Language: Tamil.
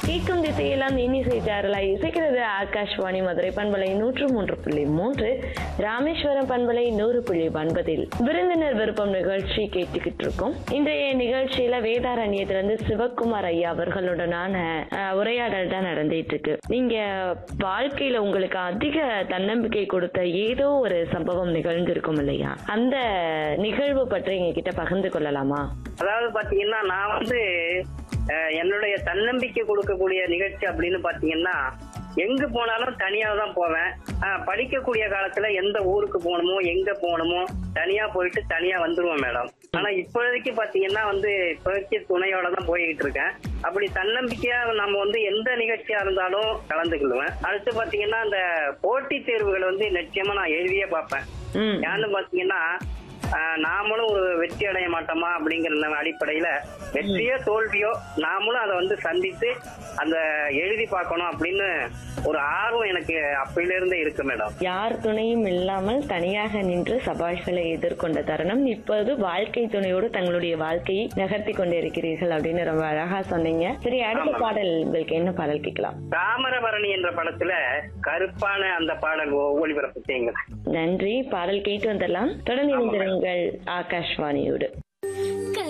கேட்கும் திசையெல்லாம் இன்னிசை சாரலாய் இசைக்கிறது ஆகாஷ்வாணி மதுரை பண்பலை நூற்று மூன்று புள்ளி மூன்று ராமேஸ்வரம் பண்பலை நூறு புள்ளி ஒன்பதில் விருந்தினர் விருப்பம் நிகழ்ச்சி கேட்டுக்கிட்டு இருக்கோம் இன்றைய நிகழ்ச்சியில வேதாரண்யத்திலிருந்து சிவக்குமார் ஐயா அவர்களுடனான அஹ், உரையாடல் தான் நடந்துட்டு இருக்கு நீங்க வாழ்க்கையில உங்களுக்கு அதிக தன்னம்பிக்கை கொடுத்த ஏதோ ஒரு சம்பவம் நிகழ்ந்திருக்கும் இல்லையா அந்த நிகழ்வு பற்றி எங்க கிட்ட பகிர்ந்து கொள்ளலாமா அதாவது பாத்தீங்கன்னா நான் வந்து அஹ், என்னுடைய தன்னம்பிக்கை கொடுக்கக்கூடிய நிகழ்ச்சி அப்படின்னு பாத்தீங்கன்னா எங்க போனாலும் தனியா தான் போவேன் அஹ், படிக்கக்கூடிய காலத்துல எந்த ஊருக்கு போகணுமோ எங்க போகணுமோ தனியா போயிட்டு தனியா வந்துருவேன் மேடம் ஆனா இப்போதைக்கு பாத்தீங்கன்னா வந்து இப்போதைக்கு துணையோட தான் போய்கிட்டு இருக்கேன் அப்படி தன்னம்பிக்கையா நம்ம வந்து எந்த நிகழ்ச்சியா இருந்தாலும் கலந்துக்கிடுவேன் அடுத்து பாத்தீங்கன்னா அந்த போட்டித் தேர்வுகள் வந்து நிச்சயமா நான் எழுதியே பார்ப்பேன் ம் ஏன்னு பாத்தீங்கன்னா ஆஹ், நாமளும் ஒரு வெற்றி அடைய மாட்டோமா அப்படிங்கிற நம்ம அடிப்படையில வெற்றியோ தோல்வியோ நாமளும் அதை வந்து சந்தித்து அந்த எழுதி பார்க்கணும் அப்படின்னு ஒரு ஆர்வம் எனக்கு அப்பையில இருந்தே இருக்கு மேடம் யார் துணையும் இல்லாமல் தனியாக நின்று சவால்களை எதிர்கொண்ட தருணம் இப்போது வாழ்க்கை துணையோடு தங்களுடைய வாழ்க்கையை நகர்த்தி கொண்டிருக்கிறீர்கள் அப்படின்னு ரொம்ப அழகா சொன்னீங்க சரி அடுத்த ஆமாம். பாடல் உங்களுக்கு என்ன பாடல் கேட்கலாம் தாமரபரணி என்ற படத்துல கருப்பான அந்த பாடல் ஒ- ஒளிபரப்பு செய்யுங்க நன்றி பாடல் கேட்டு வந்துடலாம் தொடர்ந்து இணைந்திருங்கள் ஆகாஷ்வாணியோடு